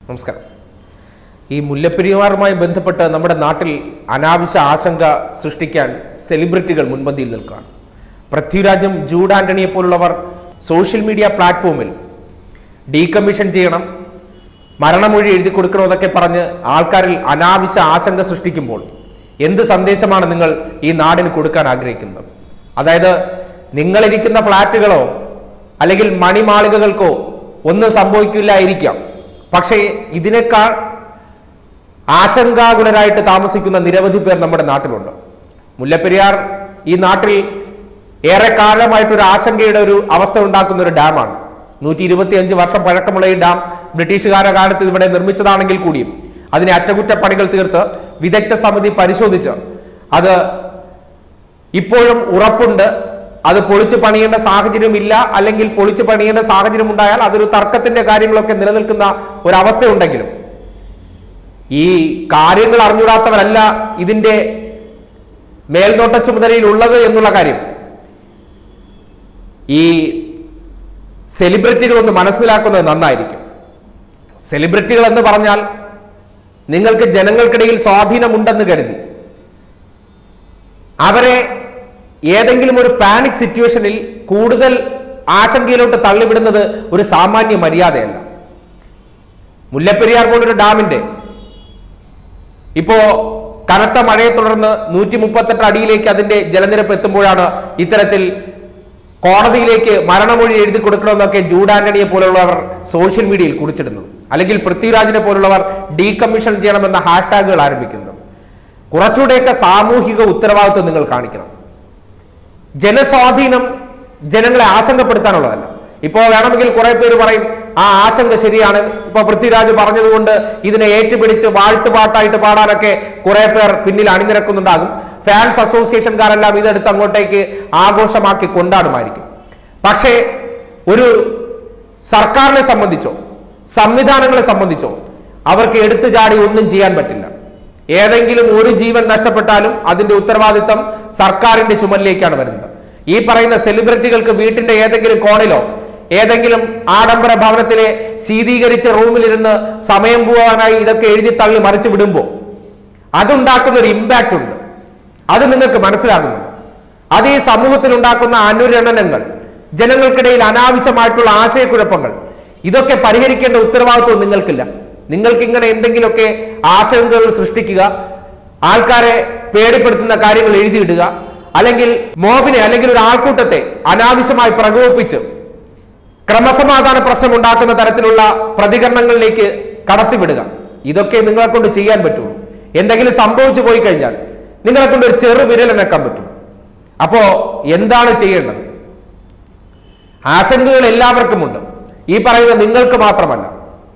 നമസ്കാരം ഈ മുല്ലപ്പെരിയാറുമായി ബന്ധപ്പെട്ട് നമ്മുടെ നാട്ടിൽ അനാവശ്യ ആശങ്ക സൃഷ്ടിക്കാൻ സെലിബ്രിറ്റികൾ മുൻപന്തിയിൽ നിൽക്കുകയാണ് പൃഥ്വിരാജും ജൂഡ് ആന്റണിയെ പോലുള്ളവർ സോഷ്യൽ മീഡിയ പ്ലാറ്റ്ഫോമിൽ ഡീകമ്മീഷൻ ചെയ്യണം മരണമൊഴി എഴുതി കൊടുക്കണമെന്നൊക്കെ പറഞ്ഞ് ആൾക്കാരിൽ അനാവശ്യ ആശങ്ക സൃഷ്ടിക്കുമ്പോൾ എന്ത് സന്ദേശമാണ് നിങ്ങൾ ഈ നാടിന് കൊടുക്കാൻ ആഗ്രഹിക്കുന്നത് അതായത് നിങ്ങളിരിക്കുന്ന ഫ്ലാറ്റുകളോ അല്ലെങ്കിൽ മണിമാളികകൾക്കോ ഒന്നും സംഭവിക്കില്ലായിരിക്കാം പക്ഷേ ഇതിനേക്കാൾ ആശങ്കാകുലരായിട്ട് താമസിക്കുന്ന നിരവധി പേർ നമ്മുടെ നാട്ടിലുണ്ട് മുല്ലപ്പെരിയാർ ഈ നാട്ടിൽ ഏറെ കാലമായിട്ടൊരു ആശങ്കയുടെ ഒരു അവസ്ഥ ഉണ്ടാക്കുന്ന ഒരു ഡാമാണ് നൂറ്റി ഇരുപത്തിയഞ്ച് വർഷം പഴക്കമുള്ള ഈ ഡാം ബ്രിട്ടീഷുകാരുടെ കാലത്ത് ഇവിടെ നിർമ്മിച്ചതാണെങ്കിൽ കൂടിയും അതിനെ അറ്റകുറ്റപ്പണികൾ തീർത്ത് വിദഗ്ധ സമിതി പരിശോധിച്ച് അത് ഇപ്പോഴും ഉറപ്പുണ്ട് അത് പൊളിച്ചു പണിയേണ്ട സാഹചര്യമില്ല അല്ലെങ്കിൽ പൊളിച്ചു പണിയേണ്ട സാഹചര്യം ഉണ്ടായാൽ അതൊരു തർക്കത്തിന്റെ കാര്യങ്ങളൊക്കെ നിലനിൽക്കുന്ന ഒരവസ്ഥയുണ്ടെങ്കിലും ഈ കാര്യങ്ങൾ അറിഞ്ഞൂടാത്തവരല്ല ഇതിന്റെ മേൽനോട്ട ചുമതലയിൽ ഉള്ളത് എന്നുള്ള കാര്യം ഈ സെലിബ്രിറ്റികൾ ഒന്ന് മനസ്സിലാക്കുന്നത് നന്നായിരിക്കും സെലിബ്രിറ്റികൾ എന്ന് പറഞ്ഞാൽ നിങ്ങൾക്ക് ജനങ്ങൾക്കിടയിൽ സ്വാധീനമുണ്ടെന്ന് കരുതി അവരെ ഏതെങ്കിലും ഒരു പാനിക് സിറ്റുവേഷനിൽ കൂടുതൽ ആശങ്കയിലോട്ട് തള്ളിവിടുന്നത് ഒരു സാമാന്യ മര്യാദയല്ല മുല്ലപ്പെരിയാർ പോലൊരു ഡാമിന്റെ ഇപ്പോ കനത്ത മഴയെ തുടർന്ന് നൂറ്റി മുപ്പത്തെട്ട് അടിയിലേക്ക് അതിന്റെ ജലനിരപ്പ് എത്തുമ്പോഴാണ് ഇത്തരത്തിൽ കോടതിയിലേക്ക് മരണമൊഴി എഴുതി കൊടുക്കണമെന്നൊക്കെ ജൂഡ് ആന്റണിയെ പോലുള്ളവർ സോഷ്യൽ മീഡിയയിൽ കുറിച്ചിടുന്നത് അല്ലെങ്കിൽ പൃഥ്വിരാജിനെ പോലുള്ളവർ ഡീകമ്മീഷൻ ചെയ്യണമെന്ന ഹാഷ്ടാഗുകൾ ആരംഭിക്കുന്നത് കുറച്ചുകൂടെയൊക്കെ സാമൂഹിക ഉത്തരവാദിത്വം നിങ്ങൾ കാണിക്കണം ജനസ്വാധീനം ജനങ്ങളെ ആശങ്കപ്പെടുത്താനുള്ളതല്ല ഇപ്പോ വേണമെങ്കിൽ കുറെ പേര് പറയും ആ ആശങ്ക ശരിയാണ് ഇപ്പൊ പൃഥ്വിരാജ് പറഞ്ഞതുകൊണ്ട് ഇതിനെ ഏറ്റുപിടിച്ച് വാഴ്ത്തുപാട്ടായിട്ട് പാടാനൊക്കെ കുറെ പേർ പിന്നിൽ അണിനിരക്കുന്നുണ്ടാകും ഫാൻസ് അസോസിയേഷൻകാരെല്ലാം ഇതെടുത്ത് അങ്ങോട്ടേക്ക് ആഘോഷമാക്കി കൊണ്ടാടുമായിരിക്കും പക്ഷേ ഒരു സർക്കാരിനെ സംബന്ധിച്ചോ സംവിധാനങ്ങളെ സംബന്ധിച്ചോ അവർക്ക് എടുത്തു ചാടി ഒന്നും ചെയ്യാൻ പറ്റില്ല ഏതെങ്കിലും ഒരു ജീവൻ നഷ്ടപ്പെട്ടാലും അതിന്റെ ഉത്തരവാദിത്തം സർക്കാരിന്റെ ചുമലിലേക്കാണ് വരുന്നത് ഈ പറയുന്ന സെലിബ്രിറ്റികൾക്ക് വീട്ടിന്റെ ഏതെങ്കിലും കോണിലോ ഏതെങ്കിലും ആഡംബര ഭവനത്തിലെ ശീതീകരിച്ച റൂമിലിരുന്ന് സമയം പോകാനായി ഇതൊക്കെ എഴുതി തള്ളി മറിച്ചു വിടുമ്പോൾ അതുണ്ടാക്കുന്ന ഒരു ഇമ്പാക്റ്റ് ഉണ്ട് അത് നിങ്ങൾക്ക് മനസ്സിലാകുന്നു അത് ഈ സമൂഹത്തിൽ ഉണ്ടാക്കുന്ന അനുരണനങ്ങൾ ജനങ്ങൾക്കിടയിൽ അനാവശ്യമായിട്ടുള്ള ആശയക്കുഴപ്പങ്ങൾ ഇതൊക്കെ പരിഹരിക്കേണ്ട ഉത്തരവാദിത്വം നിങ്ങൾക്കില്ല നിങ്ങൾക്ക് ഇങ്ങനെ എന്തെങ്കിലുമൊക്കെ ആശങ്കകൾ സൃഷ്ടിക്കുക ആൾക്കാരെ പേടിപ്പെടുത്തുന്ന കാര്യങ്ങൾ എഴുതിയിടുക അല്ലെങ്കിൽ മോബിനെ അല്ലെങ്കിൽ ഒരു ആൾക്കൂട്ടത്തെ അനാവശ്യമായി പ്രകോപിപ്പിച്ച് ക്രമസമാധാന പ്രശ്നം ഉണ്ടാക്കുന്ന തരത്തിലുള്ള പ്രതികരണങ്ങളിലേക്ക് കടത്തിവിടുക ഇതൊക്കെ നിങ്ങളെ കൊണ്ട് ചെയ്യാൻ പറ്റുള്ളൂ എന്തെങ്കിലും സംഭവിച്ചു പോയി കഴിഞ്ഞാൽ നിങ്ങളെ കൊണ്ട് ഒരു ചെറു വിരലനക്കാൻ പറ്റും അപ്പോ എന്താണ് ചെയ്യേണ്ടത് ആശങ്കകൾ എല്ലാവർക്കുമുണ്ട് ഈ പറയുന്ന നിങ്ങൾക്ക് മാത്രമല്ല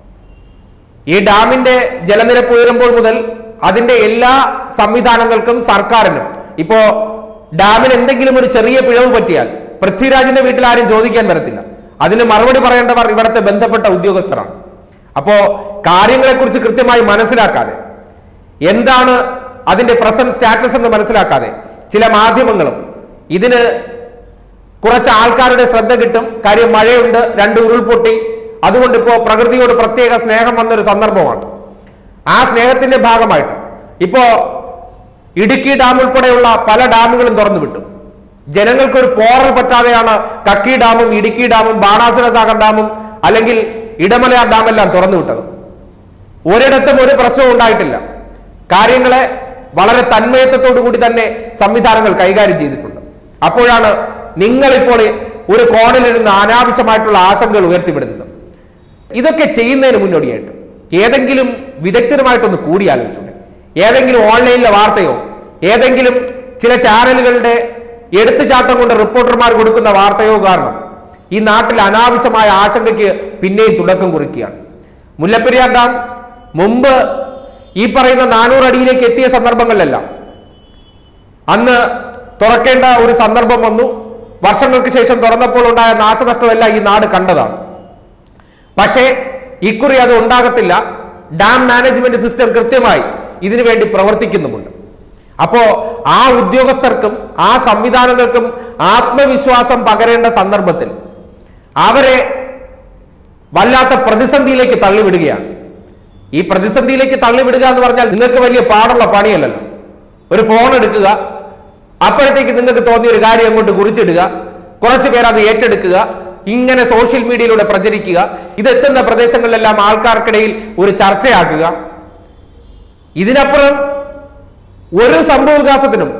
ഈ ഡാമിന്റെ ജലനിരപ്പ് ഉയരുമ്പോൾ മുതൽ അതിന്റെ എല്ലാ സംവിധാനങ്ങൾക്കും സർക്കാരിനും ഇപ്പോ ഡാമിന് എന്തെങ്കിലും ഒരു ചെറിയ പിഴവ് പറ്റിയാൽ പൃഥ്വിരാജിന്റെ വീട്ടിൽ ആരും ചോദിക്കാൻ വരത്തില്ല അതിന് മറുപടി പറയേണ്ടവർ ഇവിടുത്തെ ബന്ധപ്പെട്ട ഉദ്യോഗസ്ഥരാണ് അപ്പോ കാര്യങ്ങളെക്കുറിച്ച് കൃത്യമായി മനസ്സിലാക്കാതെ എന്താണ് അതിന്റെ പ്രസന്റ് സ്റ്റാറ്റസ് എന്ന് മനസ്സിലാക്കാതെ ചില മാധ്യമങ്ങളും ഇതിന് കുറച്ച് ആൾക്കാരുടെ ശ്രദ്ധ കിട്ടും കാര്യം മഴയുണ്ട് രണ്ട് ഉരുൾപൊട്ടി അതുകൊണ്ട് ഇപ്പോ പ്രകൃതിയോട് പ്രത്യേക സ്നേഹം വന്നൊരു സന്ദർഭമാണ് ആ സ്നേഹത്തിന്റെ ഭാഗമായിട്ട് ഇപ്പോ ഇടുക്കി ഡാം ഉൾപ്പെടെയുള്ള പല ഡാമുകളും തുറന്നു വിട്ടു ജനങ്ങൾക്ക് ഒരു പോറൽ പറ്റാതെയാണ് കക്കി ഡാമും ഇടുക്കി ഡാമും ബാണാസുര സാഗർ ഡാമും അല്ലെങ്കിൽ ഇടമലയാർ ഡാമെല്ലാം തുറന്നു വിട്ടത് ഒരിടത്തും ഒരു പ്രശ്നവും ഉണ്ടായിട്ടില്ല കാര്യങ്ങളെ വളരെ തന്മയത്വത്തോടു കൂടി തന്നെ സംവിധാനങ്ങൾ കൈകാര്യം ചെയ്തിട്ടുണ്ട് അപ്പോഴാണ് നിങ്ങളിപ്പോൾ ഒരു കോണിലിരുന്ന് അനാവശ്യമായിട്ടുള്ള ആശങ്കകൾ ഉയർത്തിവിടുന്നത് ഇതൊക്കെ ചെയ്യുന്നതിന് മുന്നോടിയായിട്ട് ഏതെങ്കിലും വിദഗ്ധരുമായിട്ടൊന്ന് കൂടിയാലോചിച്ചുണ്ട് ഏതെങ്കിലും ഓൺലൈനിലെ വാർത്തയോ ഏതെങ്കിലും ചില ചാനലുകളുടെ എടുത്തുചാട്ടം കൊണ്ട് റിപ്പോർട്ടർമാർ കൊടുക്കുന്ന വാർത്തയോ കാരണം ഈ നാട്ടിൽ അനാവശ്യമായ ആശങ്കയ്ക്ക് പിന്നെയും തുടക്കം കുറിക്കുകയാണ് മുല്ലപ്പെരിയാർ ഡാം മുമ്പ് ഈ പറയുന്ന നാനൂറ് അടിയിലേക്ക് എത്തിയ സന്ദർഭങ്ങളിലെല്ലാം അന്ന് തുറക്കേണ്ട ഒരു സന്ദർഭം വന്നു വർഷങ്ങൾക്ക് ശേഷം തുറന്നപ്പോൾ ഉണ്ടായ നാശനഷ്ടമെല്ലാം ഈ നാട് കണ്ടതാണ് പക്ഷേ ഇക്കുറി അത് ഉണ്ടാകത്തില്ല ഡാം മാനേജ്മെന്റ് സിസ്റ്റം കൃത്യമായി ഇതിനു വേണ്ടി പ്രവർത്തിക്കുന്നുമുണ്ട് അപ്പോ ആ ഉദ്യോഗസ്ഥർക്കും ആ സംവിധാനങ്ങൾക്കും ആത്മവിശ്വാസം പകരേണ്ട സന്ദർഭത്തിൽ അവരെ വല്ലാത്ത പ്രതിസന്ധിയിലേക്ക് തള്ളിവിടുകയാണ് ഈ പ്രതിസന്ധിയിലേക്ക് തള്ളിവിടുക എന്ന് പറഞ്ഞാൽ നിങ്ങൾക്ക് വലിയ പാടുള്ള പണിയല്ലല്ലോ ഒരു ഫോൺ എടുക്കുക അപ്പോഴത്തേക്ക് നിങ്ങൾക്ക് തോന്നിയ ഒരു കാര്യം അങ്ങോട്ട് കുറിച്ചിടുക കുറച്ച് പേർ അത് ഏറ്റെടുക്കുക ഇങ്ങനെ സോഷ്യൽ മീഡിയയിലൂടെ പ്രചരിക്കുക ഇതെത്തുന്ന പ്രദേശങ്ങളിലെല്ലാം ആൾക്കാർക്കിടയിൽ ഒരു ചർച്ചയാക്കുക ഇതിനപ്പുറം ഒരു സംഭവ വികാസത്തിനും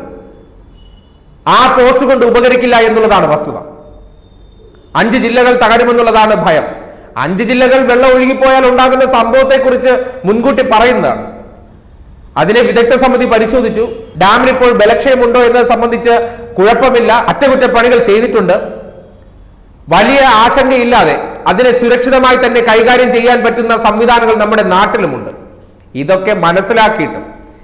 ആ പോസ്റ്റ് കൊണ്ട് ഉപകരിക്കില്ല എന്നുള്ളതാണ് വസ്തുത അഞ്ച് ജില്ലകൾ തകരുമെന്നുള്ളതാണ് ഭയം അഞ്ച് ജില്ലകൾ വെള്ളം ഒഴുകിപ്പോയാൽ ഉണ്ടാകുന്ന സംഭവത്തെക്കുറിച്ച് മുൻകൂട്ടി പറയുന്നതാണ് അതിനെ വിദഗ്ധ സമിതി പരിശോധിച്ചു ഡാമിന് ഇപ്പോൾ ബലക്ഷയമുണ്ടോ എന്നത് സംബന്ധിച്ച് കുഴപ്പമില്ല അറ്റകുറ്റപ്പണികൾ ചെയ്തിട്ടുണ്ട് വലിയ ആശങ്കയില്ലാതെ അതിനെ സുരക്ഷിതമായി തന്നെ കൈകാര്യം ചെയ്യാൻ പറ്റുന്ന സംവിധാനങ്ങൾ നമ്മുടെ നാട്ടിലുമുണ്ട് ഇതൊക്കെ മനസ്സിലാക്കിയിട്ടും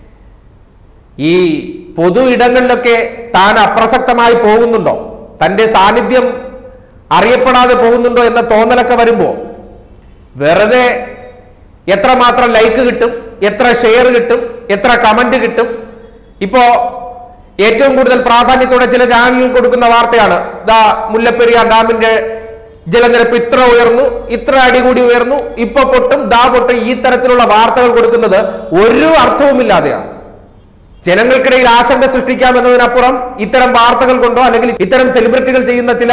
ഈ പൊതു ഇടങ്ങളിലൊക്കെ താൻ അപ്രസക്തമായി പോകുന്നുണ്ടോ തന്റെ സാന്നിധ്യം അറിയപ്പെടാതെ പോകുന്നുണ്ടോ എന്ന തോന്നലൊക്കെ വരുമ്പോൾ വെറുതെ എത്രമാത്രം ലൈക്ക് കിട്ടും എത്ര ഷെയർ കിട്ടും എത്ര കമന്റ് കിട്ടും ഇപ്പോ ഏറ്റവും കൂടുതൽ പ്രാധാന്യത്തോടെ ചില ചാനലുകൾ കൊടുക്കുന്ന വാർത്തയാണ് ദാ മുല്ലപ്പെരിയാർ ഡാമിന്റെ ജലനിരപ്പ് ഇത്ര ഉയർന്നു ഇത്ര അടി കൂടി ഉയർന്നു ഇപ്പൊ പൊട്ടും ദാ പൊട്ടും ഈ തരത്തിലുള്ള വാർത്തകൾ കൊടുക്കുന്നത് ഒരു അർത്ഥവുമില്ലാതെയാണ് ജനങ്ങൾക്കിടയിൽ ആശങ്ക സൃഷ്ടിക്കാമെന്നതിനപ്പുറം ഇത്തരം വാർത്തകൾ കൊണ്ടോ അല്ലെങ്കിൽ ഇത്തരം സെലിബ്രിറ്റികൾ ചെയ്യുന്ന ചില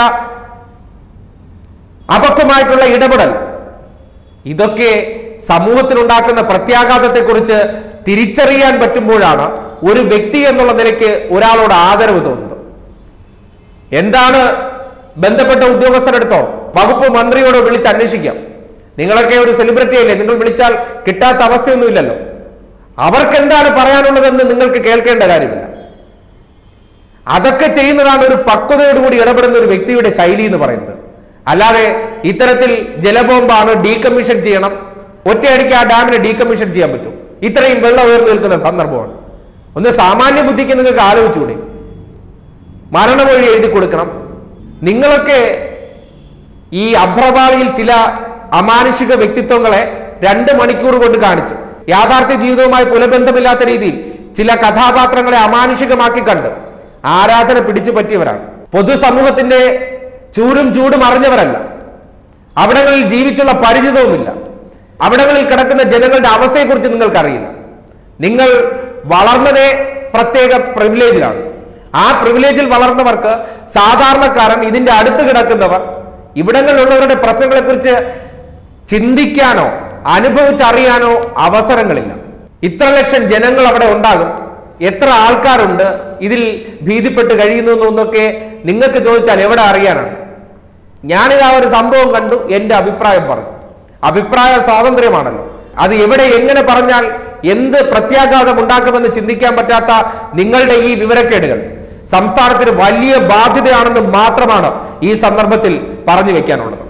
അപക്വമായിട്ടുള്ള ഇടപെടൽ ഇതൊക്കെ സമൂഹത്തിനുണ്ടാക്കുന്ന പ്രത്യാഘാതത്തെക്കുറിച്ച് തിരിച്ചറിയാൻ പറ്റുമ്പോഴാണ് ഒരു വ്യക്തി എന്നുള്ള നിലയ്ക്ക് ഒരാളോട് ആദരവ് തോന്നുന്നത് എന്താണ് ബന്ധപ്പെട്ട ഉദ്യോഗസ്ഥരെടുത്തോ വകുപ്പ് മന്ത്രിയോടോ വിളിച്ച് അന്വേഷിക്കാം നിങ്ങളൊക്കെ ഒരു സെലിബ്രിറ്റി അല്ലേ നിങ്ങൾ വിളിച്ചാൽ കിട്ടാത്ത അവസ്ഥയൊന്നുമില്ലല്ലോ അവർക്ക് എന്താണ് പറയാനുള്ളതെന്ന് നിങ്ങൾക്ക് കേൾക്കേണ്ട കാര്യമില്ല അതൊക്കെ ചെയ്യുന്നതാണ് ഒരു പക്വതയോടുകൂടി ഇടപെടുന്ന ഒരു വ്യക്തിയുടെ ശൈലി എന്ന് പറയുന്നത് അല്ലാതെ ഇത്തരത്തിൽ ജലബോംബാണ് ഡീകമ്മീഷൻ ചെയ്യണം ഒറ്റയടിക്ക് ആ ഡാമിനെ ഡീകമ്മീഷൻ ചെയ്യാൻ പറ്റും ഇത്രയും വെള്ളം ഉയർന്നു നിൽക്കുന്ന സന്ദർഭമാണ് ഒന്ന് സാമാന്യ ബുദ്ധിക്ക് നിങ്ങൾക്ക് ആലോചിച്ചുകൂടെ മരണമൊഴി എഴുതി കൊടുക്കണം നിങ്ങളൊക്കെ ഈ അഭ്രപാളിയിൽ ചില അമാനുഷിക വ്യക്തിത്വങ്ങളെ രണ്ട് മണിക്കൂർ കൊണ്ട് കാണിച്ചു യാഥാർത്ഥ്യ ജീവിതവുമായി പുലബന്ധമില്ലാത്ത രീതിയിൽ ചില കഥാപാത്രങ്ങളെ അമാനുഷികമാക്കി കണ്ട് ആരാധന പിടിച്ചു പറ്റിയവരാണ് പൊതുസമൂഹത്തിന്റെ ചൂരും ചൂടും അറിഞ്ഞവരല്ല അവിടങ്ങളിൽ ജീവിച്ചുള്ള പരിചിതവുമില്ല അവിടങ്ങളിൽ കിടക്കുന്ന ജനങ്ങളുടെ അവസ്ഥയെക്കുറിച്ച് നിങ്ങൾക്കറിയില്ല നിങ്ങൾ വളർന്നതേ പ്രത്യേക പ്രിവിലേജിലാണ് ആ പ്രിവിലേജിൽ വളർന്നവർക്ക് സാധാരണക്കാരൻ ഇതിന്റെ അടുത്ത് കിടക്കുന്നവർ ഇവിടങ്ങളിലുള്ളവരുടെ പ്രശ്നങ്ങളെക്കുറിച്ച് ചിന്തിക്കാനോ അനുഭവിച്ചറിയാനോ അവസരങ്ങളില്ല ഇത്ര ലക്ഷം ജനങ്ങൾ അവിടെ ഉണ്ടാകും എത്ര ആൾക്കാരുണ്ട് ഇതിൽ ഭീതിപ്പെട്ട് കഴിയുന്നു എന്നൊക്കെ നിങ്ങൾക്ക് ചോദിച്ചാൽ എവിടെ അറിയാനാണ് ഞാനിത് ആ ഒരു സംഭവം കണ്ടു എന്റെ അഭിപ്രായം പറഞ്ഞു അഭിപ്രായ സ്വാതന്ത്ര്യമാണല്ലോ അത് എവിടെ എങ്ങനെ പറഞ്ഞാൽ എന്ത് പ്രത്യാഘാതം ഉണ്ടാക്കുമെന്ന് ചിന്തിക്കാൻ പറ്റാത്ത നിങ്ങളുടെ ഈ വിവരക്കേടുകൾ സംസ്ഥാനത്തിന് വലിയ ബാധ്യതയാണെന്ന് മാത്രമാണ് ഈ സന്ദർഭത്തിൽ പറഞ്ഞു വെക്കാനുള്ളത്